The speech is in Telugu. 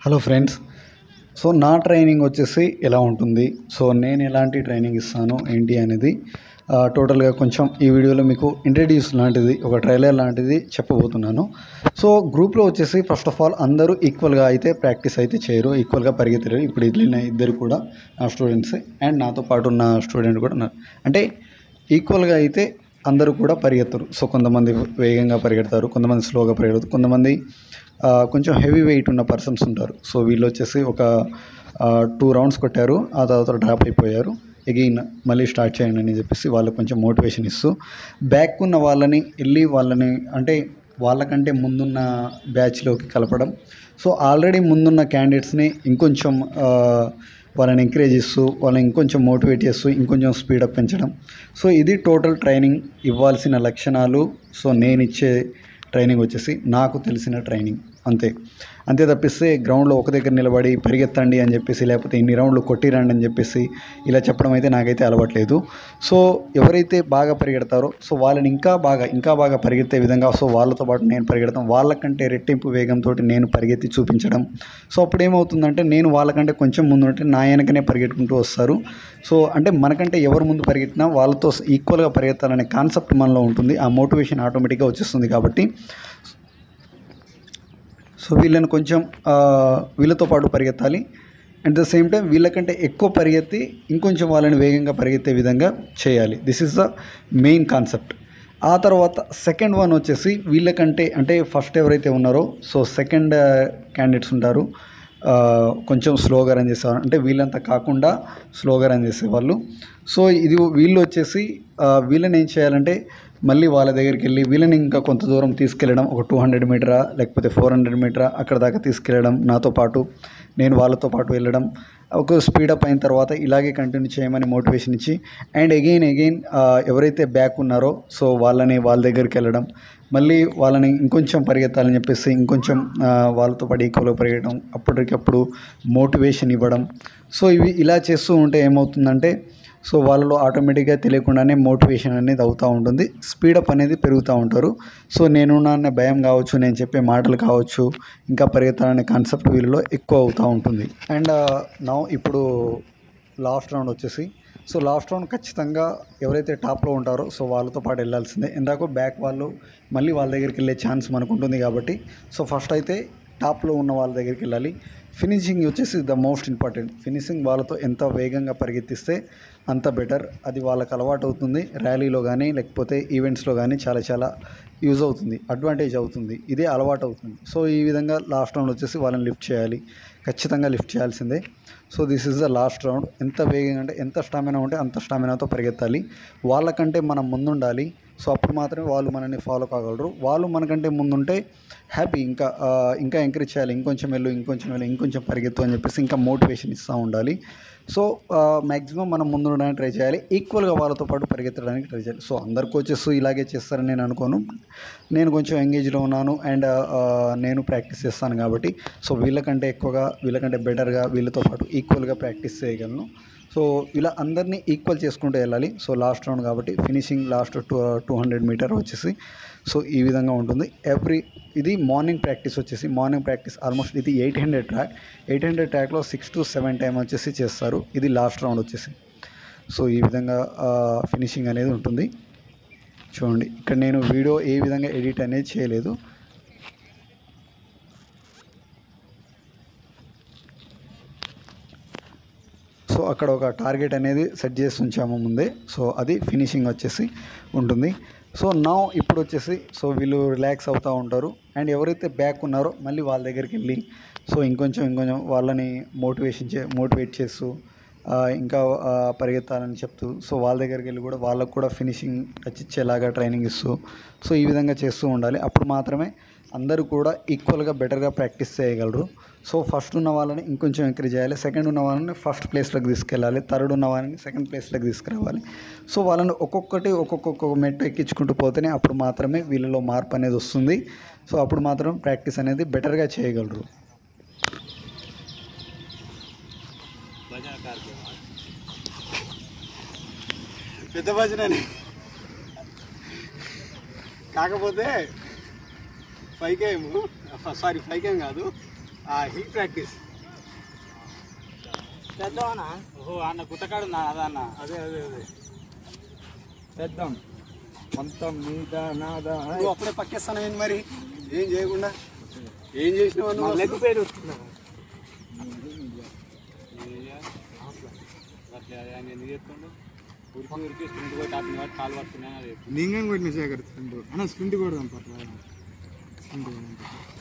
హలో ఫ్రెండ్స్ సో నా ట్రైనింగ్ వచ్చేసి ఎలా ఉంటుంది సో నేను ఎలాంటి ట్రైనింగ్ ఇస్తాను ఏంటి అనేది ఆ, టోటల్గా కొంచెం ఈ వీడియోలో మీకు ఇంట్రడ్యూస్ లాంటిది ఒక ట్రైలర్ లాంటిది చెప్పబోతున్నాను సో గ్రూప్లో వచ్చేసి ఫస్ట్ ఆఫ్ ఆల్ అందరూ ఈక్వల్గా అయితే ప్రాక్టీస్ అయితే చేయరు ఈక్వల్గా పరిగెత్తరు ఇప్పుడు వెళ్ళిన ఇద్దరు కూడా నా స్టూడెంట్స్ అండ్ నాతో పాటు ఉన్న స్టూడెంట్ కూడా ఉన్నారు అంటే ఈక్వల్గా అయితే అందరూ కూడా పరిగెత్తరు సో కొంతమంది వేగంగా పరిగెడతారు కొంతమంది స్లోగా పరిగెడతారు కొంతమంది ఆ, కొంచెం హెవీ వెయిట్ ఉన్న పర్సన్స్ ఉంటారు సో వీళ్ళు వచ్చేసి ఒక టూ రౌండ్స్ కొట్టారు ఆ తర్వాత డ్రాప్ అయిపోయారు ఎగెయిన్ మళ్ళీ స్టార్ట్ చేయండి అని చెప్పేసి వాళ్ళకి కొంచెం మోటివేషన్ ఇస్తూ బ్యాక్ ఉన్న వాళ్ళని వెళ్ళి వాళ్ళని అంటే వాళ్ళకంటే ముందున్న బ్యాచ్లోకి కలపడం సో ఆల్రెడీ ముందున్న క్యాండిడేట్స్ని ఇంకొంచెం ఆ, వాళ్ళని ఎంకరేజ్ చేస్తూ వాళ్ళని ఇంకొంచెం మోటివేట్ చేస్తూ ఇంకొంచెం స్పీడప్ పెంచడం సో ఇది టోటల్ ట్రైనింగ్ ఇవ్వాల్సిన లక్షణాలు సో నేను ఇచ్చే ట్రైనింగ్ వచ్చేసి నాకు తెలిసిన ట్రైనింగ్ అంతే అంతే తప్పిస్తే గ్రౌండ్లో ఒక దగ్గర నిలబడి పరిగెత్తండి అని చెప్పేసి లేకపోతే ఇన్ని రౌండ్లు కొట్టిరండి అని చెప్పేసి ఇలా చెప్పడం అయితే నాకైతే అలవాట్లేదు సో ఎవరైతే బాగా పరిగెడతారో సో వాళ్ళని ఇంకా బాగా ఇంకా బాగా పరిగెత్తే విధంగా సో వాళ్ళతో పాటు నేను పరిగెడతాం వాళ్ళకంటే రెట్టింపు వేగంతో నేను పరిగెత్తి చూపించడం సో అప్పుడు ఏమవుతుందంటే నేను వాళ్ళకంటే కొంచెం ముందు ఉంటే నా వెనకనే పరిగెట్టుకుంటూ వస్తారు సో అంటే మనకంటే ఎవరు ముందు పరిగెత్తినా వాళ్ళతో ఈక్వల్గా పరిగెత్తాలనే కాన్సెప్ట్ మనలో ఉంటుంది ఆ మోటివేషన్ ఆటోమేటిక్గా వచ్చేస్తుంది కాబట్టి సో వీళ్ళని కొంచెం ఆ, వీళ్ళతో పాటు పరిగెత్తాలి అట్ ద సేమ్ టైం వీళ్ళకంటే ఎక్కువ పరిగెత్తి ఇంకొంచెం వాళ్ళని వేగంగా పరిగెత్తే విధంగా చేయాలి this is the main concept ఆ తర్వాత సెకండ్ వన్ వచ్చేసి వీళ్ళకంటే అంటే ఫస్ట్ ఎవరైతే ఉన్నారో సో సెకండ్ క్యాండిడేట్స్ ఉంటారు ఆ, కొంచెం స్లోగా రన్ చేసేవారు అంటే వీళ్ళంతా కాకుండా స్లోగా రన్ చేసేవాళ్ళు సో ఇది వీళ్ళు వచ్చేసి ఆ, వీళ్ళని ఏం చేయాలంటే మళ్ళీ వాళ్ళ దగ్గరికి వెళ్ళి వీళ్ళని ఇంకా కొంత దూరం తీసుకెళ్ళడం ఒక టూ హండ్రెడ్ మీటరా లేకపోతే ఫోర్ హండ్రెడ్ మీటరా అక్కడ దాకా తీసుకెళ్ళడం నాతో పాటు నేను వాళ్ళతో పాటు వెళ్ళడం ఒక స్పీడప్ అయిన తర్వాత ఇలాగే కంటిన్యూ చేయమని మోటివేషన్ ఇచ్చి అండ్ అగైన్ అగైన్ ఎవరైతే బ్యాక్ ఉన్నారో సో వాళ్ళని వాళ్ళ దగ్గరికి వెళ్ళడం మళ్ళీ వాళ్ళని ఇంకొంచెం పరిగెత్తాలని చెప్పేసి ఇంకొంచెం ఆ, వాళ్ళతో పాటు ఈక్వల్గా పరిగెట్టడం అప్పటికప్పుడు మోటివేషన్ ఇవ్వడం సో ఇవి ఇలా చేస్తూ ఉంటే ఏమవుతుందంటే సో వాళ్ళలో ఆటోమేటిక్గా తెలియకుండానే మోటివేషన్ అనేది అవుతూ ఉంటుంది స్పీడప్ అనేది పెరుగుతూ ఉంటారు సో నేనున్నానే భయం కావచ్చు నేను చెప్పే మాటలు కావచ్చు ఇంకా పరిగెత్తాలనే కాన్సెప్ట్ వీళ్ళలో ఎక్కువ అవుతూ ఉంటుంది అండ్ నా ఇప్పుడు లాస్ట్ రౌండ్ వచ్చేసి సో లాస్ట్ రౌండ్ ఖచ్చితంగా ఎవరైతే టాప్లో ఉంటారో సో వాళ్ళతో పాటు వెళ్ళాల్సిందే ఇందాక బ్యాక్ వాళ్ళు మళ్ళీ వాళ్ళ దగ్గరికి వెళ్ళే ఛాన్స్ మనకు ఉంటుంది కాబట్టి సో ఫస్ట్ అయితే టాప్లో ఉన్న వాళ్ళ దగ్గరికి వెళ్ళాలి ఫినిషింగ్ వచ్చేసి ద మోస్ట్ ఇంపార్టెంట్ ఫినిషింగ్ వాళ్ళతో ఎంత వేగంగా పరిగెత్తిస్తే అంత బెటర్ అది వాళ్ళకి అలవాటు అవుతుంది ర్యాలీలో కానీ లేకపోతే ఈవెంట్స్లో కానీ చాలా చాలా యూజ్ అవుతుంది అడ్వాంటేజ్ అవుతుంది ఇదే అలవాటు అవుతుంది సో ఈ విధంగా లాస్ట్ రౌండ్ వచ్చేసి వాళ్ళని లిఫ్ట్ చేయాలి ఖచ్చితంగా లిఫ్ట్ చేయాల్సిందే so this is the last round ఎంత వేగంగా అంటే ఎంత స్టామినా ఉంటే అంత స్టామినాతో పరిగెత్తాలి వాళ్ళకంటే మనం ముందుండాలి సో అప్పుడు మాత్రమే వాళ్ళు మనల్ని ఫాలో కాగలరు వాళ్ళు మనకంటే ముందుంటే హ్యాపీ ఇంకా ఆ, ఇంకా ఎంకరేజ్ చేయాలి ఇంకొంచెం వెళ్ళు ఇంకొంచెం వెళ్ళు ఇంకొంచెం పరిగెత్తు అని చెప్పేసి ఇంకా మోటివేషన్ ఇస్తూ ఉండాలి సో మ్యాక్సిమం మనం ముందు ఉండడానికి ట్రై చేయాలి ఈక్వల్గా వాళ్ళతో పాటు పరిగెత్తడానికి ట్రై చేయాలి సో అందరు కోచెస్ ఇలాగే చేస్తారని నేను అనుకోను నేను కొంచెం ఎంగేజ్లో ఉన్నాను అండ్ నేను ప్రాక్టీస్ చేస్తాను కాబట్టి సో వీళ్ళకంటే ఎక్కువగా వీళ్ళకంటే బెటర్గా వీళ్ళతో పాటు ఈక్వల్గా ప్రాక్టీస్ చేయగలను సో ఇలా అందరినీ ఈక్వల్ చేసుకుంటూ వెళ్ళాలి సో లాస్ట్ రౌండ్ కాబట్టి finishing last two two hundred meter వచ్చేసి సో ఈ విధంగా ఉంటుంది ఎవ్రీ ఇది మార్నింగ్ ప్రాక్టీస్ వచ్చేసి మార్నింగ్ ప్రాక్టీస్ ఆల్మోస్ట్ ఇది eight hundred track eight hundred ట్రాక్లో సిక్స్ టు సెవెన్ టైం వచ్చేసి చేస్తారు ఇది లాస్ట్ రౌండ్ వచ్చేసి సో ఈ విధంగా ఫినిషింగ్ అనేది ఉంటుంది చూడండి ఇక్కడ నేను వీడియో ఏ విధంగా ఎడిట్ అనేది చేయలేదు సో అక్కడ ఒక టార్గెట్ అనేది సెట్ చేసి ఉంచాము ముందే సో అది ఫినిషింగ్ వచ్చేసి ఉంటుంది సో నా ఇప్పుడు వచ్చేసి సో వీళ్ళు రిలాక్స్ అవుతూ ఉంటారు అండ్ ఎవరైతే బ్యాక్ ఉన్నారో మళ్ళీ వాళ్ళ దగ్గరికి వెళ్ళి సో ఇంకొంచెం ఇంకొంచెం వాళ్ళని మోటివేషన్ చే మోటివేట్ చేస్తూ ఆ, ఇంకా ఆ, పరిగెత్తాలని చెప్తూ సో వాళ్ళ దగ్గరికి వెళ్ళి కూడా వాళ్ళకు కూడా ఫినిషింగ్ టచ్ ఇచ్చేలాగా ట్రైనింగ్ ఇస్తూ సో ఈ విధంగా చేస్తూ ఉండాలి అప్పుడు మాత్రమే అందరూ కూడా ఈక్వల్గా బెటర్గా ప్రాక్టీస్ చేయగలరు సో ఫస్ట్ ఉన్న వాళ్ళని ఇంకొంచెం ఎంకరేజ్ చేయాలి సెకండ్ ఉన్న వాళ్ళని ఫస్ట్ ప్లేస్లోకి తీసుకెళ్ళాలి థర్డ్ ఉన్న వాళ్ళని సెకండ్ ప్లేస్లోకి తీసుకురావాలి సో వాళ్ళని ఒక్కొక్కటి ఒక్కొక్క మెట్టు ఎక్కించుకుంటూ పోతేనే అప్పుడు మాత్రమే వీళ్ళలో మార్పు అనేది వస్తుంది సో అప్పుడు మాత్రం ప్రాక్టీస్ అనేది బెటర్గా చేయగలరు పెద్ద భజనని కాకపోతే ఫైవ్ కేమ్ సారీ ఫైవ్ కేమ్ కాదు హిల్ ప్రాక్టీస్ పెద్దవానా ఓహో అన్న గుట్టకాడు ఉందా అదా అన్న అదే అదే అదే పెద్దాం మొత్తం మీద నాదా నువ్వు అప్పుడే పక్కేస్తాను ఏంటి మరి ఏం చేయకుండా ఏం చేసినావు నువ్వు లెగ్ అసలు? పేరు వస్తున్నా కాలు పడుతున్నాయి నేను కొట్టిన సేకరిస్తుండ్రు అన్న స్ప్రింట్ కూడా పట్ల స్ప్రింట్